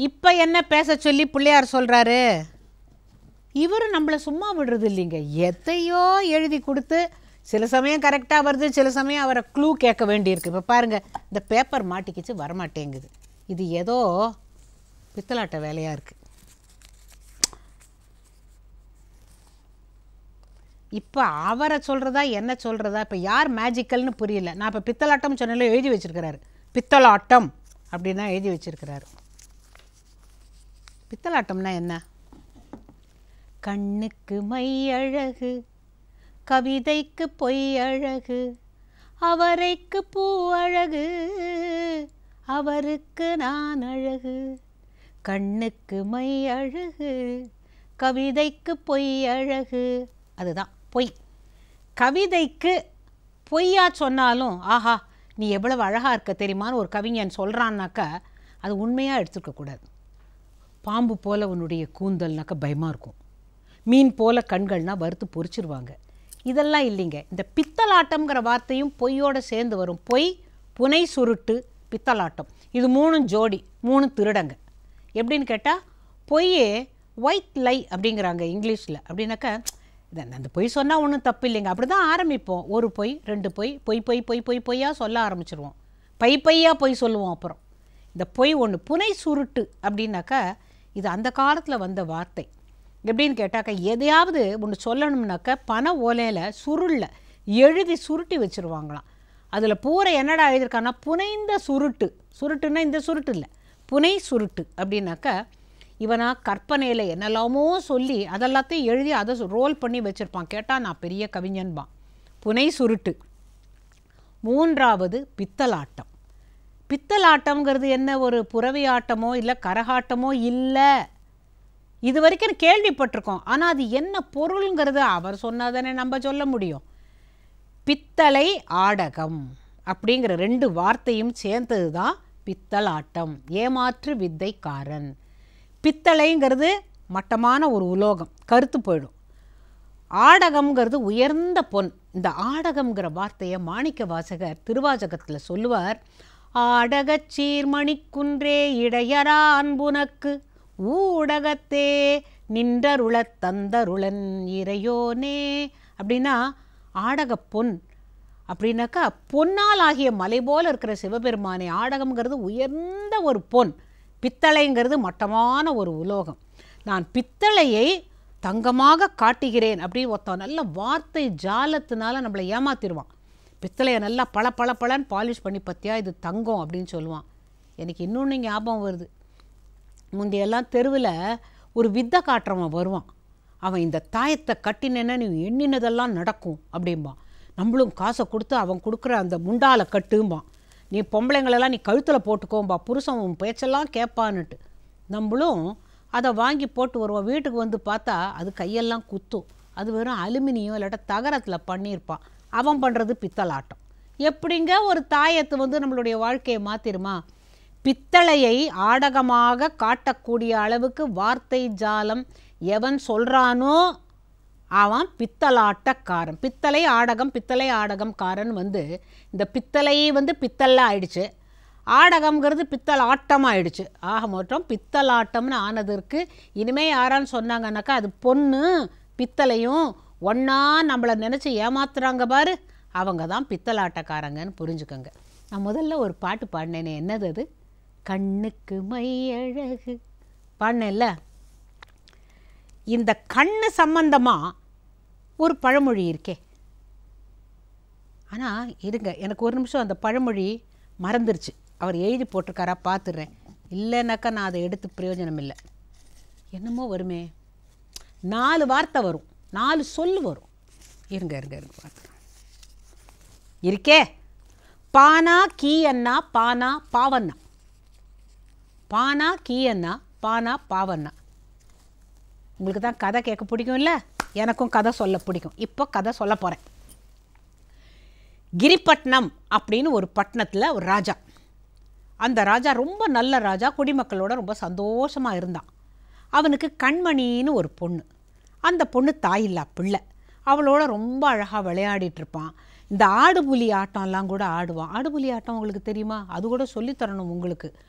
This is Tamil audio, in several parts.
இப்போ என்ன பேச சொல்லி பிள்ளையார் சொல்கிறாரு இவர் நம்மளை சும்மா விடுறது இல்லைங்க எதையோ எழுதி கொடுத்து சில சமயம் கரெக்டாக வருது சில சமயம் அவரை க்ளூ கேட்க வேண்டியிருக்கு இப்போ பாருங்கள் இந்த பேப்பர் மாட்டிக்கிச்சு வரமாட்டேங்குது இது ஏதோ பித்தலாட்ட வேலையாக இருக்குது இப்போ அவரை சொல்கிறதா என்ன சொல்கிறதா இப்போ யார் மேஜிக்கல்னு புரியல நான் இப்போ பித்தலாட்டம் சொன்னால எழுதி வச்சிருக்கிறாரு பித்தலாட்டம் அப்படின்னு தான் எழுதி வச்சிருக்கிறாரு பித்தலாட்டம்னா என்ன கண்ணுக்கு மை அழகு கவிதைக்கு பொய் அழகு அவரைக்கு பூ அழகு அவருக்கு நான் அழகு கண்ணுக்கு மை அழகு கவிதைக்கு பொய் அழகு அதுதான் பொய் கவிதைக்கு பொய்யா சொன்னாலும் ஆஹா நீ எவ்வளவு அழகாக இருக்க தெரியுமான்னு ஒரு கவிஞன் சொல்கிறான்னாக்கா அது உண்மையாக எடுத்துக்கக்கூடாது பாம்பு போல உன்னுடைய கூந்தல்னாக்கா பயமாக இருக்கும் மீன் போல கண்கள்னா வறுத்து பொரிச்சிருவாங்க இதெல்லாம் இல்லைங்க இந்த பித்தலாட்டம்ங்கிற வார்த்தையும் பொய்யோட சேர்ந்து வரும் பொய் புனை சுருட்டு பித்தலாட்டம் இது மூணும் ஜோடி மூணு திருடங்க எப்படின்னு கேட்டால் பொய்யே ஒயிட் லை அப்படிங்கிறாங்க இங்கிலீஷில் அப்படின்னாக்கா இதை அந்த பொய் சொன்னால் ஒன்றும் தப்பு இல்லைங்க அப்படி தான் ஆரம்பிப்போம் ஒரு பொய் ரெண்டு பொய் பொய் பொய் பொய் பொய் பொய்யா சொல்ல ஆரம்பிச்சிருவோம் பை பையா பொய் சொல்லுவோம் அப்புறம் இந்த பொய் ஒன்று புனை சுருட்டு அப்படின்னாக்கா இது அந்த காலத்தில் வந்த வார்த்தை எப்படின்னு கேட்டாக்கா எதையாவது ஒன்று சொல்லணும்னாக்கா பண ஓலையில் சுருளில் எழுதி சுருட்டி வச்சுருவாங்களாம் அதில் பூரா என்னடா எழுதியிருக்காங்கன்னா புனைந்த சுருட்டு சுருட்டுன்னா இந்த சுருட்டு இல்லை புனை சுருட்டு அப்படின்னாக்கா இவனா கற்பனையில் என்னெல்லாமோ சொல்லி அதெல்லாத்தையும் எழுதி அதை ரோல் பண்ணி வச்சுருப்பான் கேட்டால் நான் பெரிய கவிஞன்பான் புனை சுருட்டு மூன்றாவது பித்தலாட்டம் பித்தலாட்டம்ங்கிறது என்ன ஒரு புறவி ஆட்டமோ இல்லை கரகாட்டமோ இல்லை இது வரைக்கும் கேள்விப்பட்டிருக்கோம் ஆனால் அது என்ன பொருளுங்கிறது அவர் சொன்னாதானே நம்ம சொல்ல முடியும் பித்தளை ஆடகம் அப்படிங்கிற ரெண்டு வார்த்தையும் சேர்ந்தது தான் பித்தலாட்டம் ஏமாற்று வித்தைக்காரன் பித்தளைங்கிறது மட்டமான ஒரு உலோகம் கருத்து போயிடும் ஆடகம்ங்கிறது உயர்ந்த பொன் இந்த ஆடகம்ங்கிற வார்த்தையை மாணிக்க வாசகர் திருவாசகத்தில் சொல்லுவார் ஆடகச் சீர்மணிக்குன்றே இடையரா அன்புனக்கு ஊடகத்தே நின்றருளத் தந்தருளன் இறையோனே அப்படின்னா ஆடக பொன் அப்படின்னாக்கா பொன்னால் ஆகிய மலை போல இருக்கிற சிவபெருமானே ஆடகம்ங்கிறது உயர்ந்த ஒரு பொன் பித்தளைங்கிறது மட்டமான ஒரு உலோகம் நான் பித்தளையை தங்கமாக காட்டுகிறேன் அப்படின்னு ஒருத்தன் நல்ல வார்த்தை ஜாலத்தினால நம்மளை ஏமாத்திடுவான் பித்தளையை நல்லா பள பள பளன்னு பாலிஷ் பண்ணி பத்தியா இது தங்கம் அப்படின்னு சொல்லுவான் எனக்கு இன்னொன்று ஞாபகம் வருது முந்தையெல்லாம் தெருவில் ஒரு வித்தை காட்டுறவன் வருவான் அவன் இந்த தாயத்தை கட்டினேன்னா நீ எண்ணினதெல்லாம் நடக்கும் அப்படிம்பான் நம்மளும் காசை கொடுத்து அவன் கொடுக்குற அந்த முண்டால கட்டும்பான் நீ பொம்பளைங்களெல்லாம் நீ கழுத்தில் போட்டுக்கோம்பா புருஷன் உன் பேச்செல்லாம் கேட்பான்னுட்டு நம்மளும் அதை வாங்கி போட்டு வருவோம் வீட்டுக்கு வந்து பார்த்தா அது கையெல்லாம் குத்தும் அது வெறும் அலுமினியம் இல்லாட்டா தகரத்தில் பண்ணியிருப்பான் அவன் பண்ணுறது பித்தலாட்டம் எப்படிங்க ஒரு தாயத்து வந்து நம்மளுடைய வாழ்க்கையை மாற்றிருமா பித்தளையை ஆடகமாக காட்டக்கூடிய அளவுக்கு வார்த்தை ஜாலம் எவன் சொல்கிறானோ அவன் பித்தலாட்டக்காரன் பித்தளை ஆடகம் பித்தளை ஆடகம்காரன் வந்து இந்த பித்தளை வந்து பித்தல்ல ஆயிடுச்சு ஆடகம்ங்கிறது பித்தல் ஆட்டம் ஆயிடுச்சு ஆக மொத்தம் பித்தலாட்டம்னு ஆனதற்கு இனிமே யாரான்னு சொன்னாங்கன்னாக்கா அது பொண்ணு பித்தளையும் ஒன்றா நம்மளை நினச்சி ஏமாத்துறாங்க பாரு அவங்க தான் பித்தலாட்டக்காரங்கன்னு புரிஞ்சுக்கோங்க நான் முதல்ல ஒரு பாட்டு பாடினேனே என்னது அது கண்ணுக்கு மை அழகு பாடினேன்ல இந்த கண்ணு சம்பந்தமாக ஒரு பழமொழி இருக்கே ஆனால் இருங்க எனக்கு ஒரு நிமிஷம் அந்த பழமொழி மறந்துருச்சு அவர் எழுதி போட்டிருக்காரா பார்த்துடுறேன் இல்லைனாக்கா நான் அதை எடுத்து பிரயோஜனம் இல்லை என்னமோ வருமே நாலு வார்த்தை வரும் நாலு சொல் வரும் இருங்க இருங்க இருங்க பார்க்குறேன் இருக்கே பானா கீயண்ணா பானா பாவண்ணா பானா கீயண்ணா பானா பாவண்ணா உங்களுக்கு தான் கதை கேட்க பிடிக்கும்ல எனக்கும் கதை சொல்ல பிடிக்கும் இப்போ கதை சொல்ல போகிறேன் கிரிப்பட்னம் அப்படின்னு ஒரு பட்டணத்தில் ஒரு ராஜா அந்த ராஜா ரொம்ப நல்ல ராஜா குடிமக்களோட ரொம்ப சந்தோஷமாக இருந்தான் அவனுக்கு கண்மணின்னு ஒரு பொண்ணு அந்த பொண்ணு தாயில்லா பிள்ளை அவளோட ரொம்ப அழகாக விளையாடிட்டு இருப்பான் இந்த ஆடுபுலி ஆட்டம்லாம் கூட ஆடுவான் ஆடுபுலி ஆட்டம் உங்களுக்கு தெரியுமா அது கூட சொல்லித் தரணும் உங்களுக்கு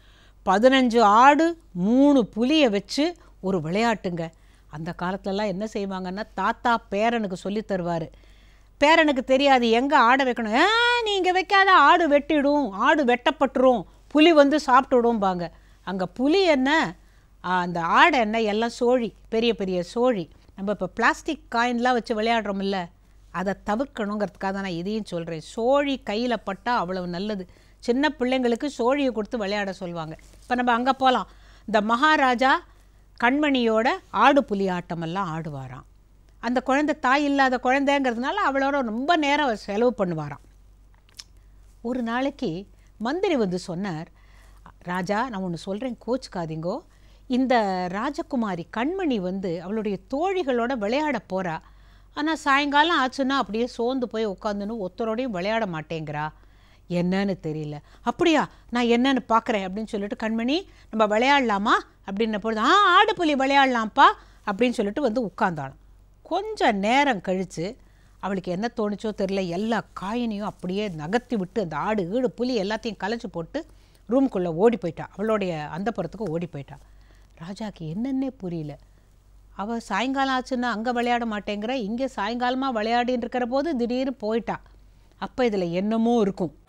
பதினஞ்சு ஆடு மூணு புலியை வச்சு ஒரு விளையாட்டுங்க அந்த காலத்துலலாம் என்ன செய்வாங்கன்னா தாத்தா பேரனுக்கு சொல்லித் தருவார் பேரனுக்கு தெரியாது எங்கே ஆடை வைக்கணும் ஏ நீங்கள் வைக்காத ஆடு வெட்டிடும் ஆடு வெட்டப்பட்டுரும் புலி வந்து சாப்பிட்டுடும்பாங்க அங்கே புலி என்ன ஆ, அந்த ஆடை என்ன எல்லாம் சோழி பெரிய பெரிய சோழி நம்ம இப்போ பிளாஸ்டிக் காயின்லாம் வச்சு விளையாடுறோம்ல அதை தவிர்க்கணுங்கிறதுக்காக தான் நான் இதையும் சொல்கிறேன் சோழி கையில் பட்டால் அவ்வளவு நல்லது சின்ன பிள்ளைங்களுக்கு சோழியை கொடுத்து விளையாட சொல்லுவாங்க இப்போ நம்ம அங்கே போகலாம் இந்த மகாராஜா கண்மணியோட ஆடு புலி ஆட்டமெல்லாம் ஆடுவாராம் அந்த குழந்தை தாய் இல்லாத குழந்தைங்கிறதுனால அவளோட ரொம்ப நேரம் அவர் செலவு பண்ணுவாராம் ஒரு நாளைக்கு மந்திரி வந்து சொன்னார் ராஜா நான் ஒன்று சொல்கிறேன் கோச்சுக்காதீங்கோ இந்த ராஜகுமாரி கண்மணி வந்து அவளுடைய தோழிகளோட விளையாட போகிறா ஆனால் சாயங்காலம் ஆச்சுன்னா அப்படியே சோர்ந்து போய் உட்காந்துன்னு ஒருத்தரோடையும் விளையாட மாட்டேங்கிறா என்னன்னு தெரியல அப்படியா நான் என்னன்னு பார்க்குறேன் அப்படின்னு சொல்லிட்டு கண்மணி நம்ம விளையாடலாமா அப்படின்ன பொழுது ஆ ஆடு புலி விளையாடலாம்ப்பா அப்படின்னு சொல்லிட்டு வந்து உட்காந்தாளாம் கொஞ்சம் நேரம் கழித்து அவளுக்கு என்ன தோணுச்சோ தெரில எல்லா காயினையும் அப்படியே நகர்த்தி விட்டு அந்த ஆடு ஈடு புலி எல்லாத்தையும் கலைச்சு போட்டு ரூம்குள்ளே ஓடி போயிட்டா அவளுடைய அந்தப்புறத்துக்கு ஓடி போயிட்டா ராஜாக்கு என்னன்னே புரியல அவள் சாயங்காலம் ஆச்சுன்னா அங்கே விளையாட மாட்டேங்கிற இங்கே சாயங்காலமாக விளையாடின்னு இருக்கிற போது திடீர்னு போயிட்டா அப்போ இதில் என்னமோ இருக்கும்